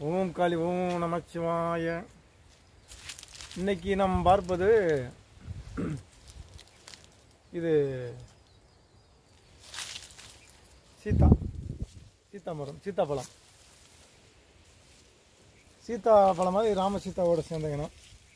ஓம் காளி ஓம் நமச்சிவாய இன்னைக்கு நாம் பார்ப்பது இது சீதா சீதா மரம் சீத்தாப்பழம் சீதா பழம் மாதிரி ராம சீதாவோட சேர்ந்தங்கணும்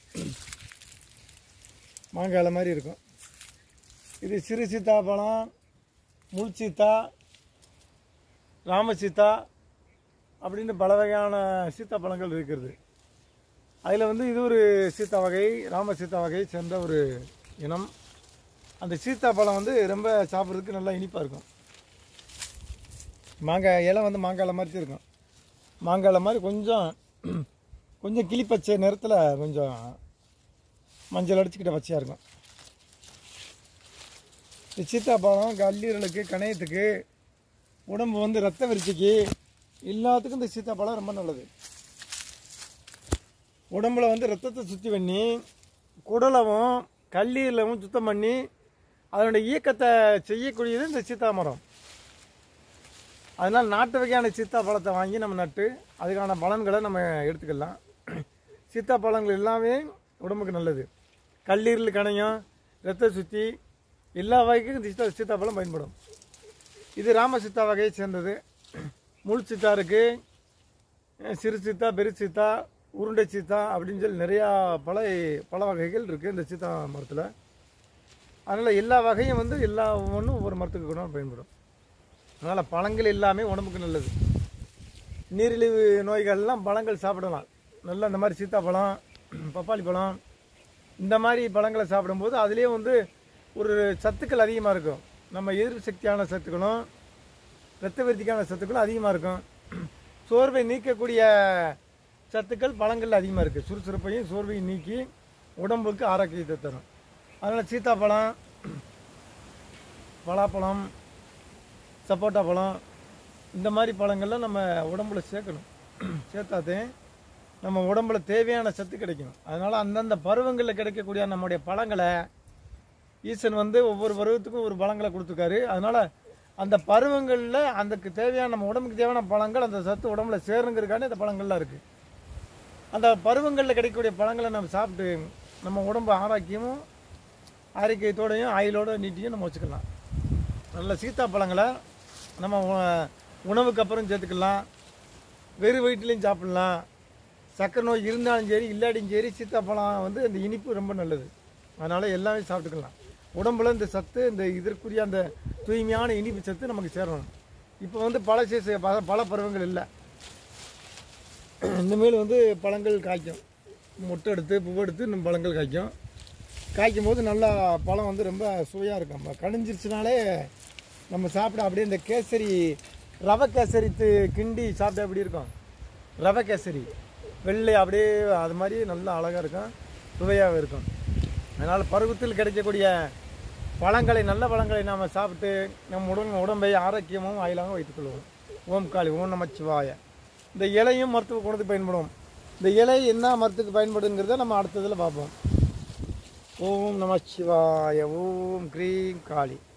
மாங்காய் மாதிரி இருக்கும் இது சிறு சீத்தாப்பழம் முள் சீத்தா ராம சீதா அப்படின்னு பல வகையான சீத்தா பழங்கள் இருக்கிறது அதில் வந்து இது ஒரு சீத்தா வகை ராம சீத்தா வகையை சேர்ந்த ஒரு இனம் அந்த சீத்தா பழம் வந்து ரொம்ப சாப்பிட்றதுக்கு நல்லா இனிப்பாக இருக்கும் மாங்காய் இலை வந்து மாங்காயில் மாதிரி இருக்கும் மாங்காயில் மாதிரி கொஞ்சம் கொஞ்சம் கிளிப்பச்சை நிறத்தில் கொஞ்சம் மஞ்சள் அடிச்சுக்கிட்ட பச்சையாக இருக்கும் இந்த சீத்தாப்பழம் கல்லீரலுக்கு கணையத்துக்கு உடம்பு வந்து ரத்த விருச்சிக்கு எல்லாத்துக்கும் இந்த சீத்தாப்பழம் ரொம்ப நல்லது உடம்புல வந்து ரத்தத்தை சுத்தி பண்ணி குடலவும் கல்லீரலவும் சுத்தம் பண்ணி அதனுடைய இயக்கத்தை செய்யக்கூடியது இந்த சீத்தா மரம் அதனால் நாட்டு வகையான சீத்தா பழத்தை வாங்கி நம்ம நட்டு அதுக்கான பலன்களை நம்ம எடுத்துக்கலாம் சீத்தா பழங்கள் எல்லாமே உடம்புக்கு நல்லது கல்லீரல் கணையம் ரத்த சுத்தி எல்லா வகைக்கும் இந்த சீத்தா சீத்தாப்பழம் பயன்படும் இது ராம சீத்தா வகையை சேர்ந்தது முள் சீத்தா இருக்குது சிறு சீத்தா பெரு சீத்தா உருண்டை சீத்தா அப்படின்னு சொல்லி நிறையா பல பல வகைகள் இருக்குது இந்த சீத்தா மரத்தில் அதனால் எல்லா வகையும் வந்து எல்லா ஒன்றும் ஒவ்வொரு மரத்துக்கு கூட பயன்படும் அதனால் பழங்கள் எல்லாமே உடம்புக்கு நல்லது நீரிழிவு நோய்கள்லாம் பழங்கள் சாப்பிடலாம் நல்லா இந்த மாதிரி சீத்தாப்பழம் பப்பாளி பழம் இந்த மாதிரி பழங்களை சாப்பிடும்போது அதுலேயே வந்து ஒரு சத்துக்கள் அதிகமாக இருக்கும் நம்ம எதிர்ப்பு சக்தியான சத்துக்களும் இரத்த விருத்திக்கான சத்துக்களும் அதிகமாக இருக்கும் சோர்வை நீக்கக்கூடிய சத்துக்கள் பழங்களில் அதிகமாக இருக்குது சுறுசுறுப்பையும் சோர்வையும் நீக்கி உடம்புக்கு ஆரோக்கியத்தை தரும் அதனால் சீத்தாப்பழம் பலாப்பழம் சப்போட்டா பழம் இந்த மாதிரி பழங்கள்லாம் நம்ம உடம்புல சேர்க்கணும் சேர்த்தாதே நம்ம உடம்புல தேவையான சத்து கிடைக்கும் அதனால் அந்தந்த பருவங்களில் கிடைக்கக்கூடிய நம்முடைய பழங்களை ஈசன் வந்து ஒவ்வொரு பருவத்துக்கும் ஒரு பழங்களை கொடுத்துருக்காரு அதனால் அந்த பருவங்களில் அதுக்கு தேவையான நம்ம உடம்புக்கு தேவையான பழங்கள் அந்த சத்து உடம்புல சேருங்கிறதுக்கான இந்த பழங்கள்லாம் இருக்குது அந்த பருவங்களில் கிடைக்கக்கூடிய பழங்களை நம்ம சாப்பிட்டு நம்ம உடம்பு ஆரோக்கியமும் ஆரோக்கியத்தோடையும் ஆயிலோட நீட்டியும் நம்ம வச்சுக்கலாம் நல்ல சீத்தா பழங்களை நம்ம உ- உணவுக்கு அப்புறம் சேர்த்துக்கலாம் வெறும் வயிற்றுலையும் சாப்பிட்லாம் சக்கரை நோய் இருந்தாலும் சரி இல்லாட்டியும் சரி சீத்தாப்பழம் வந்து அந்த இனிப்பு ரொம்ப நல்லது அதனால் எல்லாமே சாப்பிட்டுக்கலாம் உடம்புல இந்த சத்து இந்த இதற்குரிய அந்த தூய்மையான இனிப்பு சத்து நமக்கு சேரணும் இப்போ வந்து பல சீச பல பல பருவங்கள் இல்லை இனிமேல் வந்து பழங்கள் காய்க்கும் முட்டை எடுத்து பூ எடுத்து நம்ம பழங்கள் காய்க்கும் காய்க்கும் போது நல்லா பழம் வந்து ரொம்ப சுவையாக இருக்கும் நம்ம கணிஞ்சிருச்சுனாலே நம்ம சாப்பிட அப்படியே இந்த கேசரி ரவை கேசரி து- கிண்டி சாப்பிட்டா எப்படி இருக்கும் ரவை கேசரி வெள்ளை அப்படியே அது மாதிரி நல்லா அழகாக இருக்கும் சுவையாக இருக்கும் அதனால் பருவத்தில் கிடைக்கக்கூடிய பழங்களை நல்ல பழங்களை நாம் சாப்பிட்டு நம் உடம்பு உடம்பை ஆரோக்கியமும் ஆயிலாகவும் வைத்துக்கொள்வோம் ஓம் காளி ஓம் நமச்சிவாய இந்த இலையும் மருத்துவ குணத்துக்கு பயன்படும் இந்த இலை என்ன மருத்துவத்துக்கு பயன்படுங்கிறத நம்ம அடுத்ததில் பார்ப்போம் ஓம் நமச்சிவாய ஓம் க்ரீம் காளி